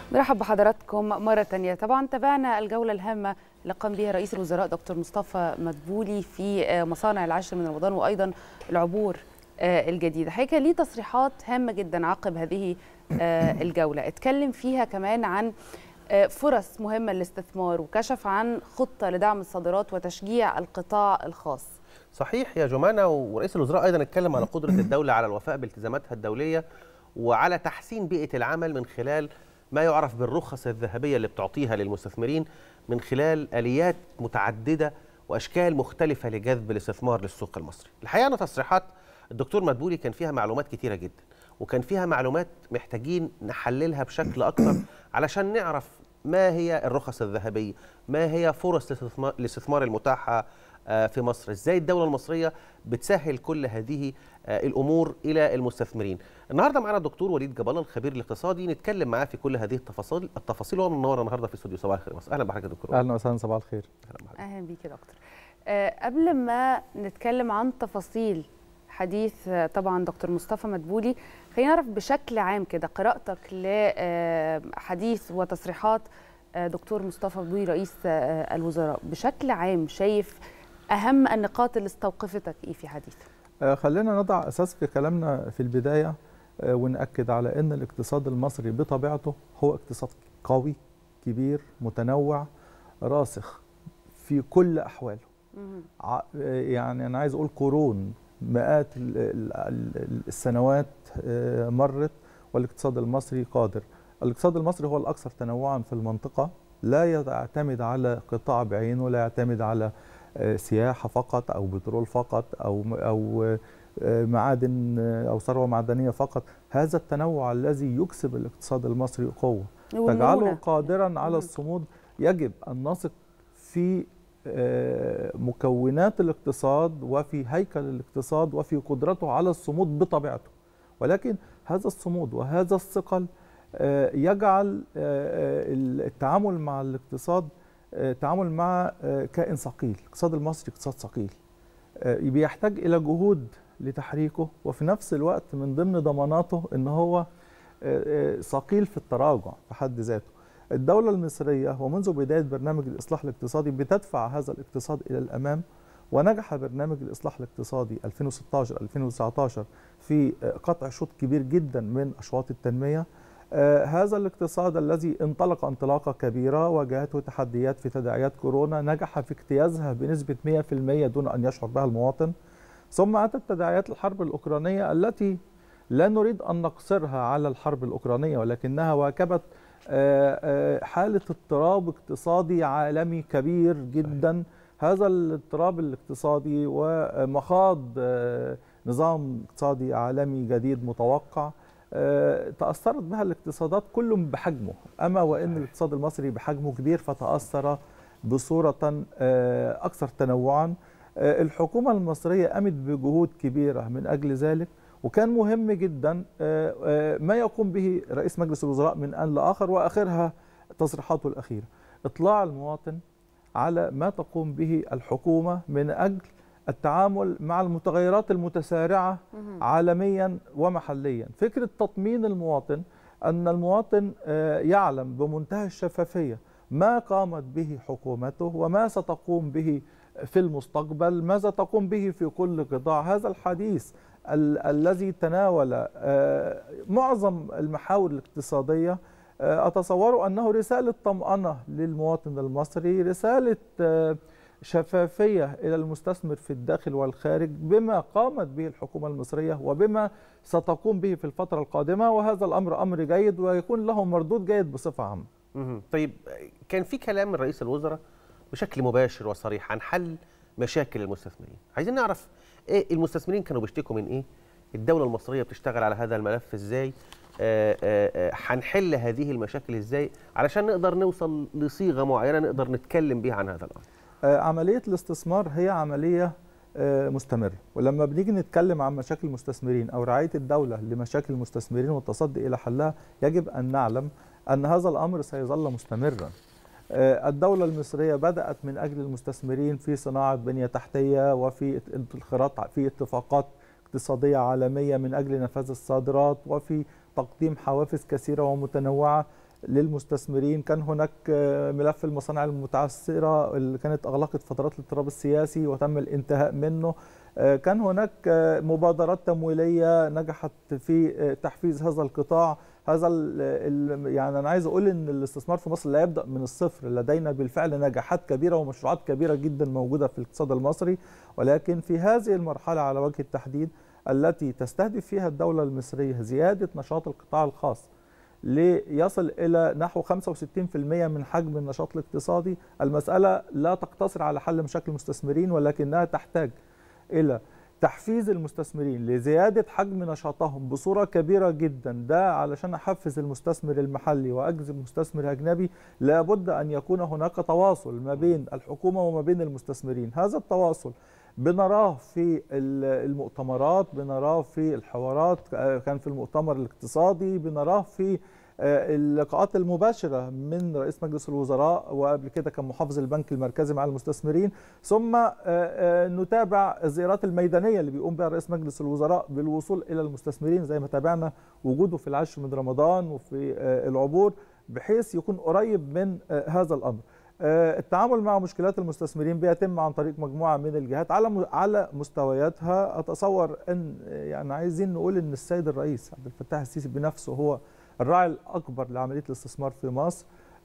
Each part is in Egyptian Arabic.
مرحب بحضراتكم مرة تانية طبعا تابعنا الجولة الهامة اللي قام بها رئيس الوزراء دكتور مصطفى مدبولي في مصانع العاشر من رمضان وأيضا العبور الجديدة حقيقة ليه تصريحات هامة جدا عقب هذه الجولة اتكلم فيها كمان عن فرص مهمة للاستثمار وكشف عن خطة لدعم الصادرات وتشجيع القطاع الخاص صحيح يا جمانة ورئيس الوزراء أيضا اتكلم على قدرة الدولة على الوفاء بالتزاماتها الدولية وعلى تحسين بيئة العمل من خلال ما يعرف بالرخص الذهبية اللي بتعطيها للمستثمرين من خلال آليات متعددة وأشكال مختلفة لجذب الاستثمار للسوق المصري الحقيقة أن تصريحات الدكتور مدبولي كان فيها معلومات كتيرة جدا وكان فيها معلومات محتاجين نحللها بشكل أكثر علشان نعرف ما هي الرخص الذهبية ما هي فرص الاستثمار المتاحة في مصر ازاي الدولة المصرية بتسهل كل هذه الأمور إلى المستثمرين النهاردة معنا الدكتور وليد جبالة الخبير الاقتصادي نتكلم معاه في كل هذه التفاصيل التفاصيل وهو منور النهارده في استوديو صباح الخير مصر اهلا بحضرتك يا دكتور اهلا وسهلا صباح الخير اهلا بيك يا دكتور أه قبل ما نتكلم عن تفاصيل حديث طبعا دكتور مصطفى مدبولي خلينا نعرف بشكل عام كده قراءتك لحديث وتصريحات دكتور مصطفى مدبولي رئيس الوزراء بشكل عام شايف اهم النقاط اللي استوقفتك ايه في حديثه آه خلينا نضع اساس في كلامنا في البدايه آه وناكد على ان الاقتصاد المصري بطبيعته هو اقتصاد قوي كبير متنوع راسخ في كل احواله ع يعني انا عايز اقول قرون مئات السنوات آه مرت والاقتصاد المصري قادر الاقتصاد المصري هو الاكثر تنوعا في المنطقه لا يعتمد على قطاع بعينه لا يعتمد على سياحه فقط او بترول فقط او او معادن او ثروه معدنيه فقط هذا التنوع الذي يكسب الاقتصاد المصري قوه تجعله قادرا على الصمود يجب ان نثق في مكونات الاقتصاد وفي هيكل الاقتصاد وفي قدرته على الصمود بطبيعته ولكن هذا الصمود وهذا الثقل يجعل التعامل مع الاقتصاد تعامل مع كائن ثقيل الاقتصاد المصري اقتصاد ثقيل بيحتاج الى جهود لتحريكه وفي نفس الوقت من ضمن ضماناته ان هو ثقيل في التراجع في حد ذاته الدولة المصرية ومنذ بداية برنامج الإصلاح الاقتصادي بتدفع هذا الاقتصاد إلى الأمام ونجح برنامج الإصلاح الاقتصادي 2016-2019 في قطع شوط كبير جدا من أشواط التنمية آه هذا الاقتصاد الذي انطلق انطلاقة كبيرة واجهته تحديات في تداعيات كورونا نجح في اجتيازها بنسبة 100% دون أن يشعر بها المواطن ثم أتت تداعيات الحرب الأوكرانية التي لا نريد أن نقصرها على الحرب الأوكرانية ولكنها واكبت آه آه حالة اضطراب اقتصادي عالمي كبير جدا هذا الاضطراب الاقتصادي ومخاض نظام اقتصادي عالمي جديد متوقع تأثرت بها الاقتصادات كل بحجمه أما وإن الاقتصاد المصري بحجمه كبير فتأثر بصورة أكثر تنوعا الحكومة المصرية قامت بجهود كبيرة من أجل ذلك وكان مهم جدا ما يقوم به رئيس مجلس الوزراء من آن لآخر وآخرها تصريحاته الأخيرة إطلاع المواطن على ما تقوم به الحكومة من أجل التعامل مع المتغيرات المتسارعة عالميا ومحليا فكرة تطمين المواطن أن المواطن يعلم بمنتهى الشفافية ما قامت به حكومته وما ستقوم به في المستقبل ماذا تقوم به في كل قطاع هذا الحديث ال الذي تناول معظم المحاور الاقتصادية أتصور أنه رسالة طمأنة للمواطن المصري رسالة شفافية إلى المستثمر في الداخل والخارج بما قامت به الحكومة المصرية وبما ستقوم به في الفترة القادمة وهذا الأمر أمر جيد ويكون له مردود جيد بصفة عامة طيب كان في كلام من رئيس الوزراء بشكل مباشر وصريح عن حل مشاكل المستثمرين عايزين نعرف ايه المستثمرين كانوا بيشتكوا من ايه الدولة المصرية بتشتغل على هذا الملف ازاي هنحل هذه المشاكل ازاي علشان نقدر نوصل لصيغة معينة نقدر نتكلم بيها عن هذا الأمر عملية الاستثمار هي عملية مستمرة ولما بنيجي نتكلم عن مشاكل المستثمرين أو رعاية الدولة لمشاكل المستثمرين والتصدي إلى حلها يجب أن نعلم أن هذا الأمر سيظل مستمرا الدولة المصرية بدأت من أجل المستثمرين في صناعة بنية تحتية وفي انخراط في اتفاقات اقتصادية عالمية من أجل نفاذ الصادرات وفي تقديم حوافز كثيرة ومتنوعة للمستثمرين كان هناك ملف المصانع المتعثرة اللي كانت أغلقت فترات الاضطراب السياسي وتم الانتهاء منه كان هناك مبادرات تمويلية نجحت في تحفيز هذا القطاع هذا ال يعني أنا عايز أقول إن الاستثمار في مصر لا يبدأ من الصفر لدينا بالفعل نجاحات كبيرة ومشروعات كبيرة جدا موجودة في الاقتصاد المصري ولكن في هذه المرحلة على وجه التحديد التي تستهدف فيها الدولة المصرية زيادة نشاط القطاع الخاص ليصل إلى نحو 65% من حجم النشاط الاقتصادي المسألة لا تقتصر على حل مشاكل المستثمرين ولكنها تحتاج إلى تحفيز المستثمرين لزيادة حجم نشاطهم بصورة كبيرة جدا ده علشان أحفز المستثمر المحلي وأجذب مستثمر أجنبي لابد أن يكون هناك تواصل ما بين الحكومة وما بين المستثمرين هذا التواصل بنراه في المؤتمرات بنراه في الحوارات كان في المؤتمر الاقتصادي بنراه في اللقاءات المباشرة من رئيس مجلس الوزراء وقبل كده كان محافظ البنك المركزي مع المستثمرين ثم نتابع الزيارات الميدانية اللي بيقوم بها رئيس مجلس الوزراء بالوصول إلى المستثمرين زي ما تابعنا وجوده في العشر من رمضان وفي العبور بحيث يكون قريب من هذا الأمر التعامل مع مشكلات المستثمرين بيتم عن طريق مجموعه من الجهات على على مستوياتها اتصور ان يعني عايزين نقول ان السيد الرئيس عبد الفتاح السيسي بنفسه هو الراعي الاكبر لعمليه الاستثمار في مصر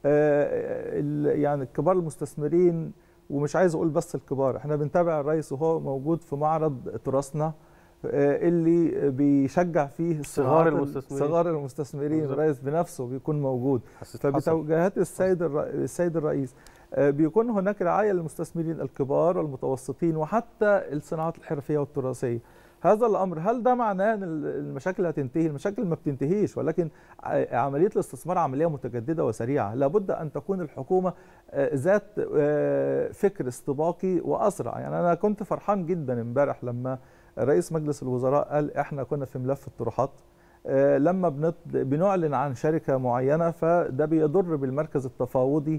يعني كبار المستثمرين ومش عايز اقول بس الكبار احنا بنتابع الرئيس وهو موجود في معرض تراثنا اللي بيشجع فيه صغار المستثمرين صغار المستثمرين الرئيس بنفسه بيكون موجود فبتوجيهات السيد السيد الرئيس بيكون هناك رعايه للمستثمرين الكبار والمتوسطين وحتى الصناعات الحرفيه والتراثيه هذا الامر هل ده معناه ان المشاكل هتنتهي المشاكل ما بتنتهيش ولكن عمليه الاستثمار عمليه متجدده وسريعه لابد ان تكون الحكومه ذات فكر استباقي واسرع يعني انا كنت فرحان جدا امبارح لما رئيس مجلس الوزراء قال احنا كنا في ملف الطروحات لما بنط... بنعلن عن شركه معينه فده بيضر بالمركز التفاوضي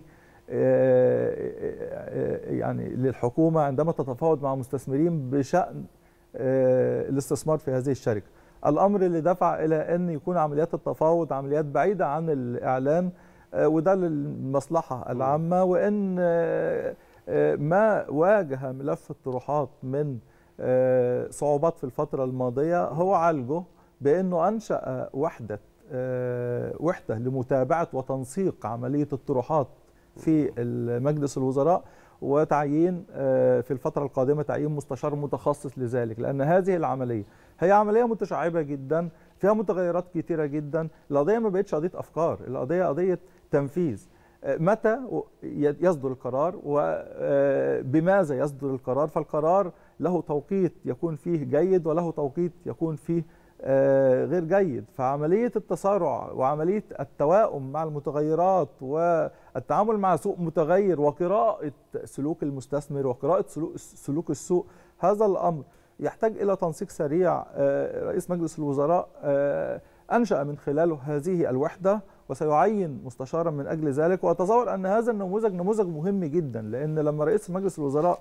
يعني للحكومه عندما تتفاوض مع مستثمرين بشان الاستثمار في هذه الشركه. الامر اللي دفع الى ان يكون عمليات التفاوض عمليات بعيده عن الاعلان وده للمصلحه العامه وان ما واجه ملف الطروحات من صعوبات في الفترة الماضية هو عالجه بأنه أنشأ وحدة وحدة لمتابعة وتنسيق عملية الطروحات في مجلس الوزراء وتعيين في الفترة القادمة تعيين مستشار متخصص لذلك لأن هذه العملية هي عملية متشعبة جدا فيها متغيرات كتيرة جدا القضية ما بقتش قضية أفكار القضية قضية تنفيذ متى يصدر القرار وبماذا يصدر القرار فالقرار له توقيت يكون فيه جيد وله توقيت يكون فيه غير جيد فعملية التسارع وعملية التواؤم مع المتغيرات والتعامل مع سوق متغير وقراءة سلوك المستثمر وقراءة سلوك السوق هذا الأمر يحتاج إلى تنسيق سريع رئيس مجلس الوزراء أنشأ من خلاله هذه الوحدة وسيعين مستشارا من اجل ذلك واتصور ان هذا النموذج نموذج مهم جدا لان لما رئيس مجلس الوزراء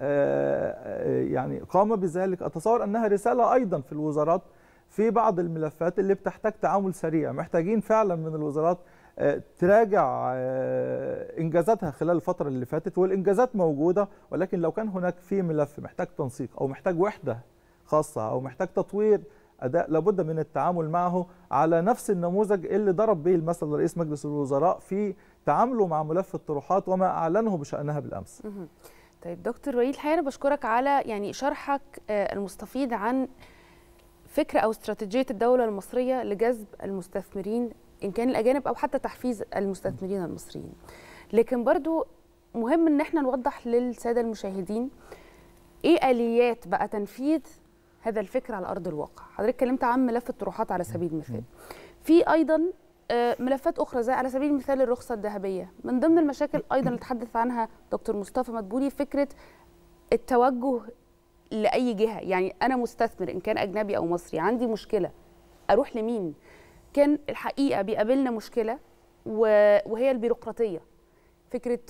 يعني قام بذلك اتصور انها رساله ايضا في الوزارات في بعض الملفات اللي بتحتاج تعامل سريع محتاجين فعلا من الوزارات تراجع انجازاتها خلال الفتره اللي فاتت والانجازات موجوده ولكن لو كان هناك في ملف محتاج تنسيق او محتاج وحده خاصه او محتاج تطوير اداء لابد من التعامل معه على نفس النموذج اللي ضرب به المثل رئيس مجلس الوزراء في تعامله مع ملف الطروحات وما اعلنه بشانها بالامس. طيب دكتور وليد الحقيقه انا بشكرك على يعني شرحك المستفيض عن فكره او استراتيجيه الدوله المصريه لجذب المستثمرين ان كان الاجانب او حتى تحفيز المستثمرين المصريين. لكن برضو مهم ان احنا نوضح للساده المشاهدين ايه اليات بقى تنفيذ هذا الفكر على ارض الواقع حضرتك اتكلمت عن ملف الطروحات على سبيل المثال في ايضا ملفات اخرى زي على سبيل المثال الرخصه الذهبيه من ضمن المشاكل ايضا اللي تحدث عنها دكتور مصطفى مدبولي فكره التوجه لاي جهه يعني انا مستثمر ان كان اجنبي او مصري عندي مشكله اروح لمين كان الحقيقه بيقابلنا مشكله وهي البيروقراطيه فكره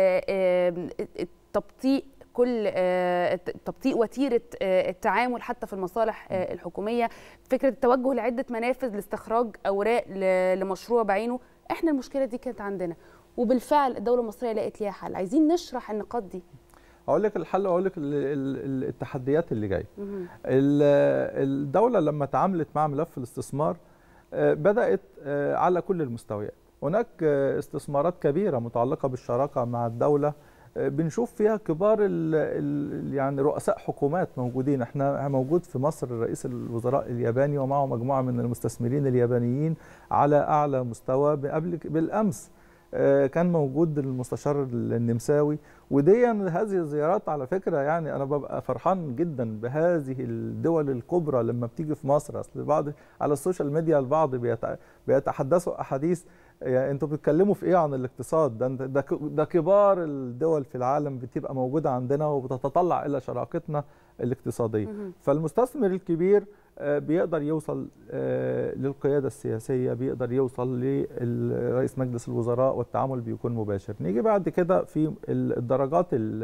تبطيء كل تبطيء وتيره التعامل حتى في المصالح الحكوميه فكره التوجه لعده منافذ لاستخراج اوراق لمشروع بعينه احنا المشكله دي كانت عندنا وبالفعل الدوله المصريه لقت ليها حل عايزين نشرح النقاط دي هقول لك الحل واقول لك ال- ال- التحديات اللي جايه مهم. ال- الدولة لما تعاملت مع ملف الاستثمار آه، بدأت آه، على كل المستويات هناك آه، استثمارات كبيرة متعلقة بالشراكة مع الدولة آه، بنشوف فيها كبار ال ال يعني رؤساء حكومات موجودين احنا موجود في مصر رئيس الوزراء الياباني ومعه مجموعة من المستثمرين اليابانيين على أعلى مستوى قبل بالأمس آه، كان موجود المستشار النمساوي ودي هذه الزيارات على فكره يعني انا ببقى فرحان جدا بهذه الدول الكبرى لما بتيجي في مصر اصل بعض على السوشيال ميديا البعض بيتع- بيتحدثوا احاديث يعني انتوا بتتكلموا في ايه عن الاقتصاد ده انت- ده ك- ده كبار الدول في العالم بتبقى موجوده عندنا وبتتطلع الى شراكتنا الاقتصاديه مهم. فالمستثمر الكبير آه، بيقدر يوصل آه، للقيادة السياسية بيقدر يوصل لرئيس مجلس الوزراء والتعامل بيكون مباشر نيجي بعد كده في ال- الدرجات ال-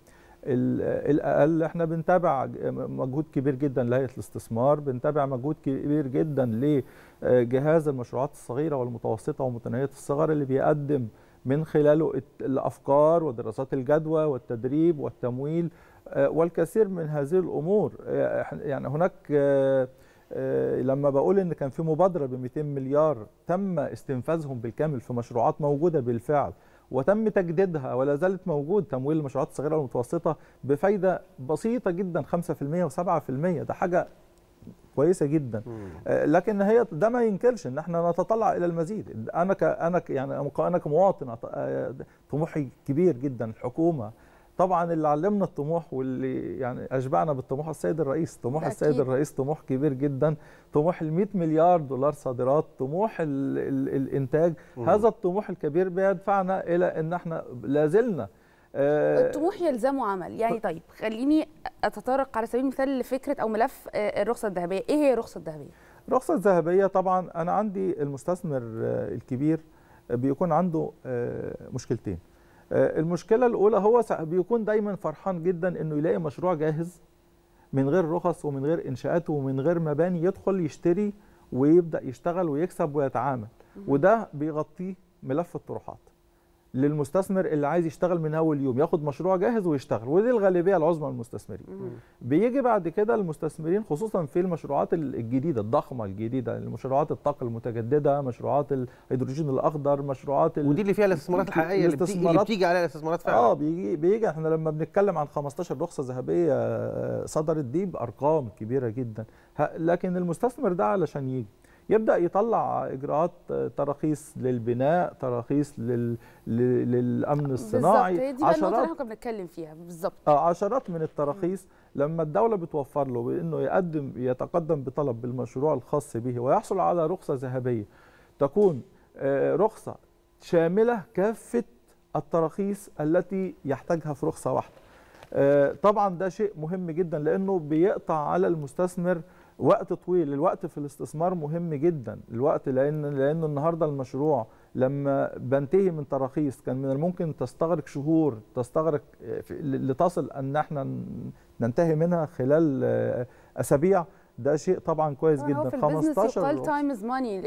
ال- الأقل احنا بنتابع ج- مجهود كبير جدا لهيئة الاستثمار بنتابع مجهود كبير جدا لجهاز المشروعات الصغيرة والمتوسطة ومتناهية الصغر اللي بيقدم من خلاله الت- الأفكار ودراسات الجدوى والتدريب والتمويل آه، والكثير من هذه الامور آه، إحنا- يعني هناك آه، آه، لما بقول ان كان في مبادره ب 200 مليار تم استنفاذهم بالكامل في مشروعات موجوده بالفعل وتم تجديدها ولا زالت موجود تمويل المشروعات الصغيره والمتوسطه بفايده بسيطه جدا 5% و7% ده حاجه كويسه جدا آه، لكن هي ده ما ينكرش ان احنا نتطلع الى المزيد انا ك انا ك يعني انا كمواطن أط- آه، طموحي كبير جدا الحكومه طبعا اللي علمنا الطموح واللي يعني اشبعنا بالطموح السيد الرئيس طموح ده السيد أكيد. الرئيس طموح كبير جدا طموح ال 100 مليار دولار صادرات طموح ال ال الانتاج مم. هذا الطموح الكبير بيدفعنا الى ان احنا لازلنا آه، الطموح يلزمه عمل يعني طيب خليني اتطرق على سبيل المثال لفكره او ملف آه، الرخصه الذهبيه ايه هي الرخصه الذهبيه الرخصة الذهبية طبعا أنا عندي المستثمر آه، الكبير آه، بيكون عنده آه، مشكلتين آه، المشكلة الأولى هو سا- بيكون دايما فرحان جدا إنه يلاقي مشروع جاهز من غير رخص ومن غير إنشاءات ومن غير مباني يدخل يشتري ويبدأ يشتغل ويكسب ويتعامل وده بيغطيه ملف الطروحات للمستثمر اللي عايز يشتغل من اول يوم ياخد مشروع جاهز ويشتغل ودي الغالبيه العظمى من المستثمرين بيجي بعد كده المستثمرين خصوصا في المشروعات الجديده الضخمه الجديده المشروعات الطاقه المتجدده مشروعات الهيدروجين الاخضر مشروعات ال- ودي اللي فيها الاستثمارات الحقيقيه اللي بتيجي, اللي الاستثمارات- بتيجي عليها الاستثمارات فعلا اه بيجي بيجي احنا لما بنتكلم عن 15 رخصه ذهبيه آه، صدرت دي بارقام كبيره جدا ه- لكن المستثمر ده علشان يجي يبدا يطلع اجراءات آه، تراخيص للبناء تراخيص لل... ل- للامن الصناعي بالظبط هي دي بقى النقطه اللي احنا كنا بنتكلم فيها بالظبط آه، عشرات من التراخيص لما الدولة بتوفر له بأنه يقدم يتقدم بطلب بالمشروع الخاص به ويحصل على رخصة ذهبية تكون آه، رخصة شاملة كافة التراخيص التي يحتاجها في رخصة واحدة آه، طبعا ده شيء مهم جدا لأنه بيقطع على المستثمر وقت طويل الوقت في الاستثمار مهم جدا الوقت لأن لأن النهاردة المشروع لما بنتهي من تراخيص كان من الممكن تستغرق شهور تستغرق آه، في- لتصل ان احنا ن- ننتهي منها خلال آه، اسابيع ده شيء طبعا كويس طبعاً هو جدا في البيزنس يقال رخصة. تايم از ماني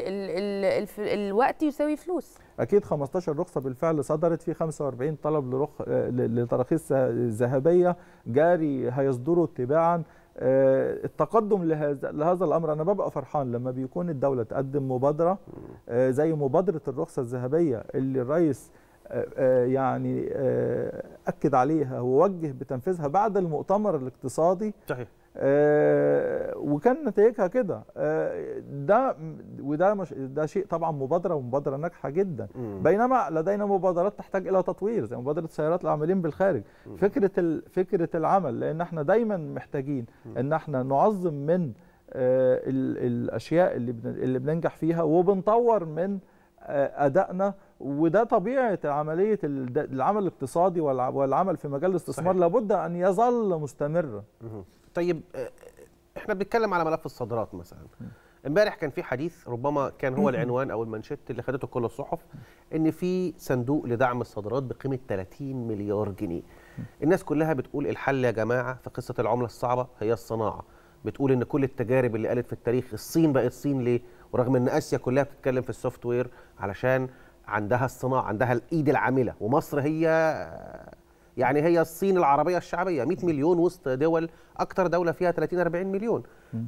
الوقت يساوي فلوس اكيد 15 رخصه بالفعل صدرت في 45 طلب لرخ آه، ل- لتراخيص ذهبيه جاري هيصدروا تباعا آه، التقدم لهذا لهذا الامر انا ببقى فرحان لما بيكون الدوله تقدم مبادره آه، زي مبادره الرخصه الذهبيه اللي الرئيس آه، آه، يعني آه، اكد عليها ووجه بتنفيذها بعد المؤتمر الاقتصادي صحيح آه، وكان نتائجها كده آه، ده وده مش ده شيء طبعا مبادره ومبادره ناجحه جدا مم. بينما لدينا مبادرات تحتاج الى تطوير زي مبادره سيارات العاملين بالخارج مم. فكره ال- فكره العمل لان احنا دايما محتاجين ان احنا نعظم من آه، ال- الاشياء اللي بن- اللي بننجح فيها وبنطور من آه، ادائنا وده طبيعه عمليه ال- ده- العمل الاقتصادي والع- والعمل في مجال الاستثمار صحيح. لابد ان يظل مستمرا مهم. طيب آه، احنا بنتكلم على ملف الصادرات مثلا امبارح كان في حديث ربما كان هو العنوان او المانشيت اللي خدته كل الصحف ان في صندوق لدعم الصادرات بقيمه 30 مليار جنيه الناس كلها بتقول الحل يا جماعه في قصه العمله الصعبه هي الصناعه بتقول ان كل التجارب اللي قالت في التاريخ الصين بقت صين ليه ورغم ان اسيا كلها بتتكلم في السوفت وير علشان عندها الصناعه عندها الايد العامله ومصر هي يعني هي الصين العربيه الشعبيه 100 مليون وسط دول اكتر دوله فيها 30 40 مليون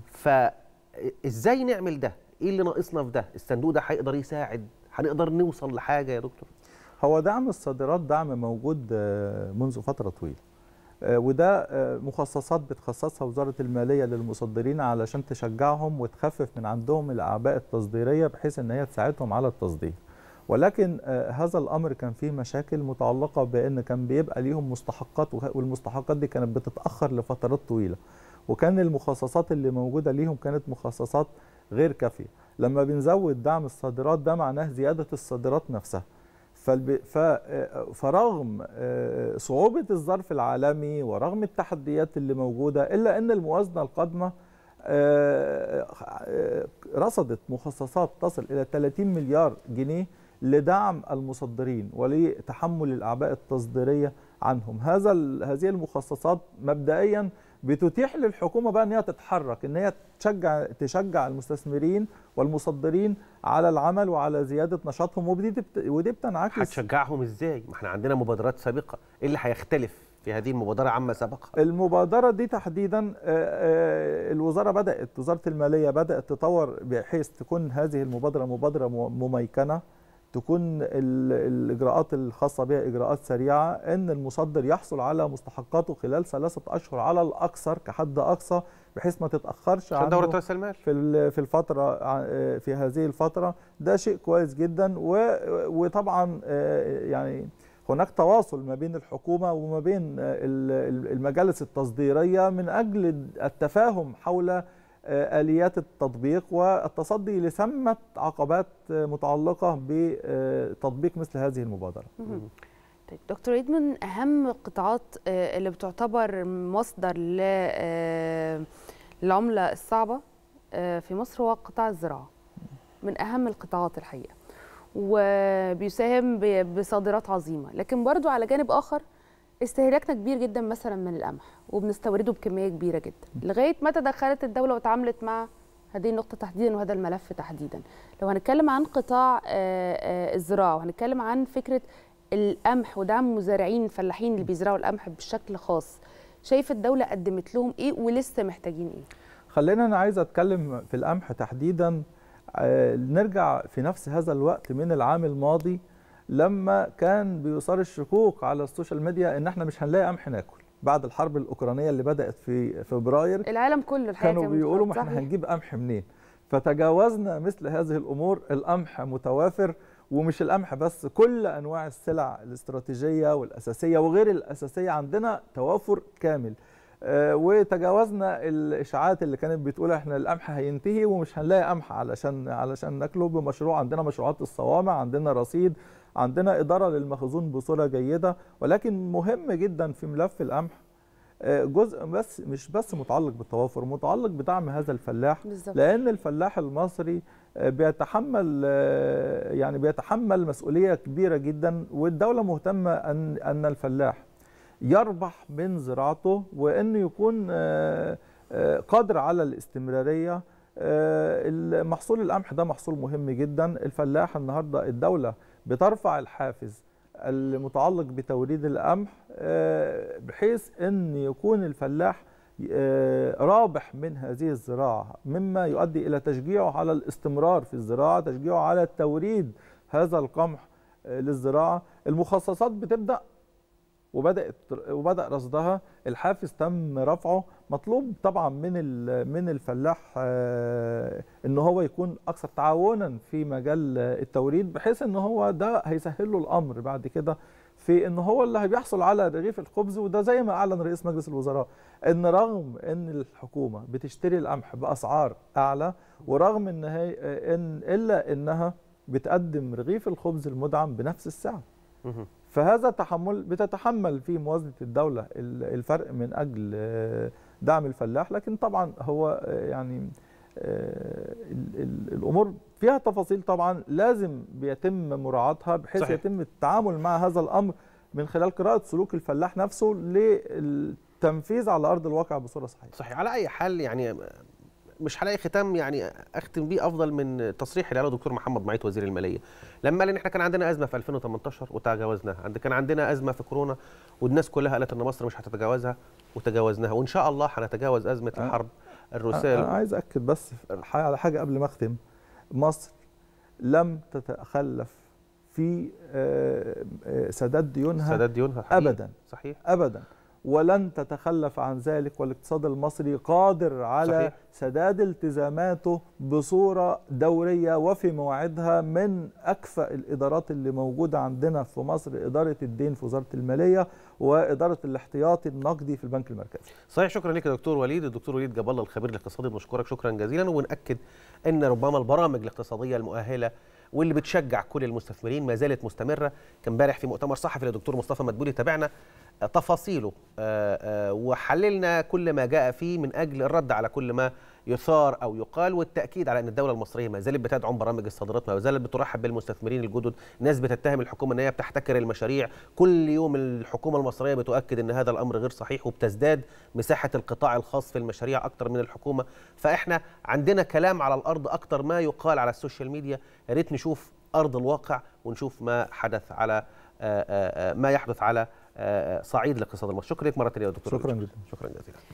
فازاي نعمل ده ايه اللي ناقصنا في ده الصندوق ده هيقدر يساعد هنقدر نوصل لحاجه يا دكتور هو دعم الصادرات دعم موجود آه، منذ فتره طويله آه، وده آه، مخصصات بتخصصها وزاره الماليه للمصدرين علشان تشجعهم وتخفف من عندهم الاعباء التصديريه بحيث ان هي تساعدهم على التصدير ولكن آه، هذا الامر كان فيه مشاكل متعلقه بان كان بيبقى ليهم مستحقات وه- والمستحقات دي كانت بتتاخر لفترات طويله وكان المخصصات اللي موجوده ليهم كانت مخصصات غير كافيه لما بنزود دعم الصادرات ده معناه زياده الصادرات نفسها فالب... ف... آه، فرغم آه، صعوبة الظرف العالمي ورغم التحديات اللي موجودة إلا أن الموازنة القادمة آه، آه، رصدت مخصصات تصل إلى 30 مليار جنيه لدعم المصدرين ولتحمل الأعباء التصديرية عنهم هذا ال- هذه المخصصات مبدئيا بتتيح للحكومة بقى أن هي تتحرك أن هي تشجع تشجع المستثمرين والمصدرين على العمل وعلى زيادة نشاطهم ودي بت... ودي بتنعكس هتشجعهم ازاي ما احنا عندنا مبادرات سابقه ايه اللي هيختلف في هذه المبادره عما سبقها المبادرة دي تحديدا آه، آه، الوزارة بدأت وزارة المالية بدأت تطور بحيث تكون هذه المبادرة مبادرة م- مميكنة تكون ال- الإجراءات الخاصة بها إجراءات سريعة أن المصدر يحصل على مستحقاته خلال ثلاثة أشهر على الأكثر كحد أقصى بحيث ما تتأخرش عشان دوره عنه راس المال في ال- في الفترة ع- آه، في هذه الفترة ده شيء كويس جدا و- وطبعا آه، يعني هناك تواصل ما بين الحكومة وما بين آه، ال- ال- المجالس التصديرية من أجل التفاهم حول آه، آليات التطبيق والتصدي لثمة عقبات آه، متعلقة بتطبيق مثل هذه المبادرة مهم. طيب دكتور عيد من اهم القطاعات آه، اللي بتعتبر مصدر ل آه، العمله الصعبه آه، في مصر هو قطاع الزراعه من اهم القطاعات الحقيقه وبيساهم ب- بصادرات عظيمه لكن برضو على جانب اخر استهلاكنا كبير جدا مثلا من القمح وبنستورده بكميه كبيره جدا لغايه ما تدخلت الدوله وتعاملت مع هذه النقطه تحديدا وهذا الملف تحديدا لو هنتكلم عن قطاع آه، آه، الزراعه وهنتكلم عن فكره القمح ودعم المزارعين الفلاحين اللي بيزرعوا القمح بشكل خاص شايف الدوله قدمت لهم ايه ولسه محتاجين ايه خلينا انا عايز اتكلم في القمح تحديدا آه، نرجع في نفس هذا الوقت من العام الماضي لما كان بيثار الشكوك على السوشيال ميديا ان احنا مش هنلاقي قمح ناكل بعد الحرب الاوكرانيه اللي بدات في فبراير العالم كله الحقيقه كانوا كان بيقولوا ما صحيح. احنا هنجيب قمح منين فتجاوزنا مثل هذه الامور القمح متوافر ومش القمح بس كل انواع السلع الاستراتيجيه والاساسيه وغير الاساسيه عندنا توافر كامل آه، وتجاوزنا الاشاعات اللي كانت بتقول احنا القمح هينتهي ومش هنلاقي قمح علشان علشان ناكله بمشروع عندنا مشروعات الصوامع عندنا رصيد عندنا اداره للمخزون بصوره جيده ولكن مهم جدا في ملف القمح آه، جزء بس مش بس متعلق بالتوافر متعلق بدعم هذا الفلاح بالظبط لان الفلاح المصري آه، بيتحمل آه، يعني بيتحمل مسؤوليه كبيره جدا والدوله مهتمه ان ان الفلاح يربح من زراعته وانه يكون آه، آه، قادر على الاستمراريه آه، محصول القمح ده محصول مهم جدا الفلاح النهارده الدوله بترفع الحافز المتعلق بتوريد القمح آه، بحيث ان يكون الفلاح آه، رابح من هذه الزراعه مما يؤدي الى تشجيعه على الاستمرار في الزراعه تشجيعه على توريد هذا القمح آه، للزراعه المخصصات بتبدا وبدات وبدا رصدها الحافز تم رفعه مطلوب طبعا من ال- من الفلاح آه، ان هو يكون اكثر تعاونا في مجال آه، التوريد بحيث ان هو ده هيسهل له الامر بعد كده في ان هو اللي بيحصل على رغيف الخبز وده زي ما اعلن رئيس مجلس الوزراء ان رغم ان الحكومه بتشتري القمح باسعار اعلى ورغم ان هي ان الا انها بتقدم رغيف الخبز المدعم بنفس السعر مهم. فهذا تحمل بتتحمل في موازنه الدوله ال- الفرق من اجل آه، دعم الفلاح لكن طبعا هو آه، يعني آه، ال- ال- الامور فيها تفاصيل طبعا لازم بيتم مراعاتها بحيث صحيح. يتم التعامل مع هذا الامر من خلال قراءه سلوك الفلاح نفسه للتنفيذ على ارض الواقع بصوره صحيحه صحيح على اي حال يعني مش هلاقي ختام يعني اختم بيه افضل من تصريح اللي قاله الدكتور محمد معيط وزير الماليه لما قال ان احنا كان عندنا ازمه في 2018 وتجاوزناها عند كان عندنا ازمه في كورونا والناس كلها قالت ان مصر مش هتتجاوزها وتجاوزناها وان شاء الله هنتجاوز ازمه أه. الحرب انا الروسيه عايز اكد بس ح- على حاجه قبل ما اختم مصر لم تتخلف في آه، آه، سداد ديونها سداد ديونها حقيقي. ابدا صحيح ابدا ولن تتخلف عن ذلك والاقتصاد المصري قادر على صحيح. صحيح. سداد التزاماته بصوره دوريه وفي مواعيدها من اكفأ الادارات اللي موجوده عندنا في مصر اداره الدين في وزاره الماليه واداره الاحتياطي النقدي في البنك المركزي صحيح شكرا لك يا دكتور وليد الدكتور وليد جاب الله الخبير الاقتصادي بنشكرك شكرا جزيلا ونأكد ان ربما البرامج الاقتصاديه المؤهله واللي بتشجع كل المستثمرين ما زالت مستمره كان امبارح في مؤتمر صحفي للدكتور مصطفى مدبولي تابعنا آه، تفاصيله آه، آه، وحللنا كل ما جاء فيه من اجل الرد على كل ما يثار او يقال والتاكيد على ان الدوله المصريه ما زالت بتدعم برامج الصادرات ما زالت بترحب بالمستثمرين الجدد ناس بتتهم الحكومه ان هي بتحتكر المشاريع كل يوم الحكومه المصريه بتؤكد ان هذا الامر غير صحيح وبتزداد مساحه القطاع الخاص في المشاريع اكتر من الحكومه فاحنا عندنا كلام على الارض اكتر ما يقال على السوشيال ميديا يا ريت نشوف ارض الواقع ونشوف ما حدث على آه، آه، آه، ما يحدث على آه، آه، صعيد الاقتصاد المصري شكرا لك مره ثانيه يا دكتور شكراً وليد. جداً. شكرا جزيلا